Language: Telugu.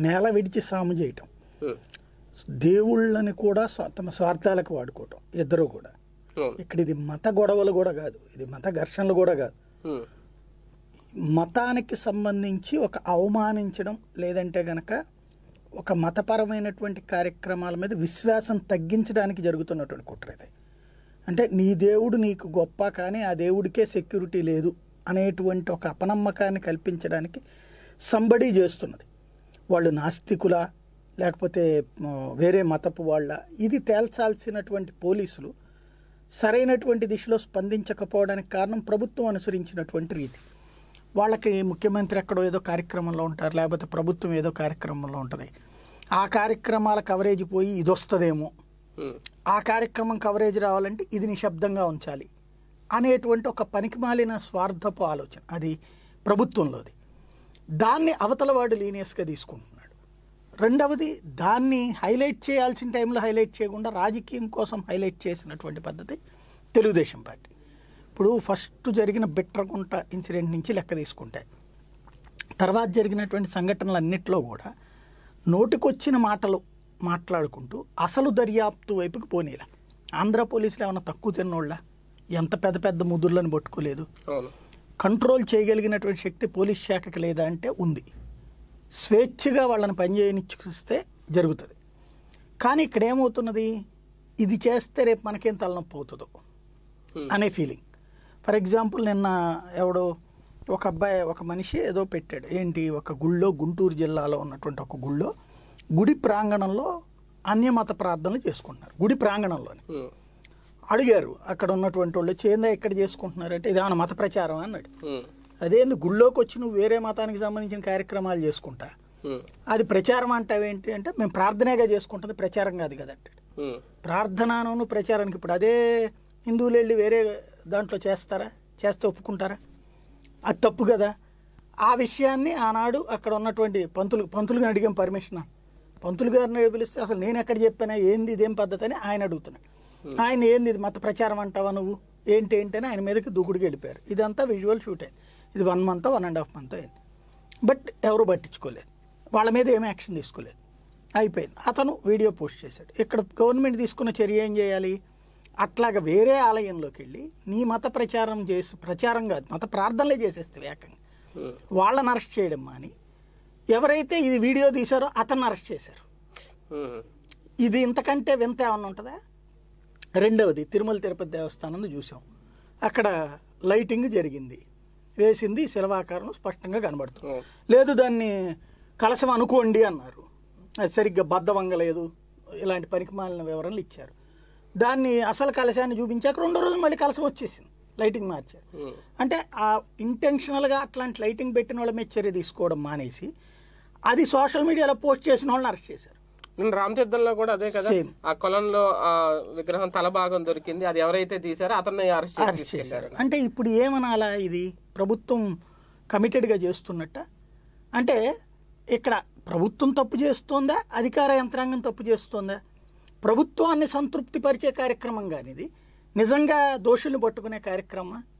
నేల విడిచి సాము చేయటం ఉమ్, దేవుళ్ళని కూడా స్వ- తమ స్వార్థాలకు వాడుకోవటం ఇద్దరు కూడా అవును. ఇక్కడ ఇది మత గొడవలు కూడా కాదు ఇది మత ఘర్షణలు కూడా కాదు ఉమ్, మతానికి సంబంధించి ఒక అవమానించడం లేదంటే గనక ఒక మతపరమైనటువంటి కార్యక్రమాల మీద విశ్వాసం తగ్గించడానికి జరుగుతున్నటువంటి కుట్ర ఇది అంటే నీ దేవుడు నీకు గొప్ప కానీ ఆ దేవుడికే సెక్యూరిటీ లేదు అనేటువంటి ఒక అపనమ్మకాన్ని కల్పించడానికి సంబడి చేస్తున్నది వాళ్ళు నాస్తికులా లేకపోతే ఆ, వేరే మతపు వాళ్ళ ఇది తేల్చాల్సినటువంటి పోలీసులు సరైనటువంటి దిశలో స్పందించకపోవడానికి కారణం ప్రభుత్వం అనుసరించినటువంటి రీతి వాళ్ళకి ముఖ్యమంత్రి ఎక్కడో ఏదో కార్యక్రమంలో ఉంటారు లేకపోతే ప్రభుత్వం ఏదో కార్యక్రమంలో ఉంటుంది ఆ కార్యక్రమాల కవరేజ్ పోయి ఇది వస్తుందేమో ఉమ్, ఆ కార్యక్రమం కవరేజ్ రావాలంటే ఇది నిశ్శబ్దంగా ఉంచాలి అనేటువంటి ఒక పనికిమాలిన స్వార్థపు ఆలోచన అది ప్రభుత్వంలోది దాన్ని అవతల వాడు లీనియస్గా తీసుకుంటున్నాడు రెండవది దాన్ని హైలైట్ చేయాల్సిన టైంలో హైలైట్ చేయకుండా రాజకీయం కోసం హైలైట్ చేసినటువంటి పద్ధతి తెలుగుదేశం పార్టీ ఇప్పుడు ఫస్ట్ జరిగిన బిట్రకుంట ఇన్సిడెంట్ నుంచి లెక్క తీసుకుంటే తర్వాత జరిగినటువంటి సంఘటనలన్నింటిలో కూడా నోటికొచ్చిన మాటలు మాట్లాడుకుంటూ అసలు దర్యాప్తు వైపుకి పోనీలా ఆంధ్ర పోలీసులు ఏమైనా తక్కువ తిన్నోళ్ళ ఎంత పెద్ద పెద్ద ముదుర్లను పట్టుకోలేదు అవును కంట్రోల్ చేయగలిగినటువంటి శక్తి పోలీస్ శాఖకి లేదా అంటే ఉంది స్వేచ్ఛగా వాళ్ళని పనిచేయనిచ్చిస్తే జరుగుతుంది కానీ ఇక్కడ ఏమవుతున్నది ఇది చేస్తే రేపు మనకేం తలనొప్పి అవుతుందో ఉమ్, అనే ఫీలింగ్ ఫర్ ఎగ్జాంపుల్ నిన్న ఎవడో ఒక అబ్బాయి ఒక మనిషి ఏదో పెట్టాడు ఏంటి ఒక గుళ్ళో గుంటూరు జిల్లాలో ఉన్నటువంటి ఒక గుళ్ళో గుడి ప్రాంగణంలో అన్యమత ప్రార్థనలు చేసుకుంటున్నారు గుడి ప్రాంగణంలోనే ఉమ్, అడిగారు అక్కడ ఉన్నటువంటి వాళ్ళు చేందా ఎక్కడ చేసుకుంటున్నారు అంటే ఇదేమన్నా మత ప్రచారం అన్నాడు ఉమ్, అదేంది గుళ్ళోకి వచ్చి నువ్వు వేరే మతానికి సంబంధించిన కార్యక్రమాలు చేసుకుంటా ఉమ్, అది ప్రచారం అంటావేంటి అంటే మేము ప్రార్థనేగా చేసుకుంటుంది ప్రచారం కాదు కదా అంటాడు ఉమ్, ప్రార్థనను ప్రచారానికి ఇప్పుడు అదే హిందువులు వెళ్ళి వేరే దాంట్లో చేస్తారా చేస్తే ఒప్పుకుంటారా అది తప్పు కదా ఆ విషయాన్ని ఆనాడు అక్కడ ఉన్నటువంటి పంతులు పంతులుగా అడిగాం పర్మిషన్ పంతులు గారిని పిలిస్తే అసలు నేను ఎక్కడ చెప్పానా ఏంది ఇదేం పద్ధతి అని ఆయన అడుగుతున్నాడు ఆయన ఏంది ఇది మత ప్రచారం అంటావా నువ్వు ఏంటి ఏంటి అని ఆయన మీదకి దూకుడికి వెళ్ళిపోయారు ఇదంతా విజువల్ షూట్ అయింది ఇది one month one and half month అయింది బట్ ఎవరు పట్టించుకోలేదు వాళ్ళ మీద ఏమీ యాక్షన్ తీసుకోలేదు అయిపోయింది అతను వీడియో పోస్ట్ చేశాడు ఇక్కడ గవర్నమెంట్ తీసుకున్న చర్య ఏం చేయాలి అట్లాగా వేరే ఆలయంలోకి వెళ్ళి నీ మత ప్రచారం చేసి ప్రచారం కాదు మత ప్రార్థనలే చేసేస్తే ఏకంగా ఉమ్, వాళ్ళని అరెస్ట్ చేయడం మాని ఎవరైతే ఇది వీడియో తీశారో అతన్ని అరెస్ట్ చేశారు ఉమ్, ఇది ఇంతకంటే వింత ఏమన్నా ఉంటుందా రెండవది తిరుమల తిరుపతి దేవస్థానం చూసాం అక్కడ లైటింగ్ జరిగింది వేసింది శిలవాకారం స్పష్టంగా కనబడుతుంది అవును. లేదు దాన్ని కలశం అనుకోండి అన్నారు అది సరిగ్గా బద్దవంగలేదు ఇలాంటి పనికిమాలిన వివరణలు ఇచ్చారు దాన్ని అసలు కలశాన్ని చూపించాక రెండో రోజు మళ్ళీ కలశం వచ్చేసింది లైటింగ్ మార్చారు ఉమ్, అంటే ఆ ఇంటెన్షనల్గా అట్లాంటి లైటింగ్ పెట్టిన వాళ్ళ మీద చర్య తీసుకోవడం మానేసి అది సోషల్ మీడియాలో పోస్ట్ చేసిన వాళ్ళని అరెస్ట్ చేశారు నిన్న రామతీర్థంలో కూడా అదే కదా Same. ఆ కొలంలో ఆ విగ్రహం తల భాగం దొరికింది అది ఎవరైతే తీసారో అతన్ని అరెస్ట్ చేసి అరెస్ట్ తీసుకెళ్లారు చేశారు అంటే ఇప్పుడు ఏమనాలా ఇది ప్రభుత్వం కమిటెడ్గా చేస్తున్నట్ట అంటే ఇక్కడ ప్రభుత్వం తప్పు చేస్తోందా అధికార యంత్రాంగం తప్పు చేస్తోందా ప్రభుత్వాన్ని సంతృప్తిపరిచే కార్యక్రమం కానీ ఇది నిజంగా దోషుల్ని పట్టుకునే కార్యక్రమం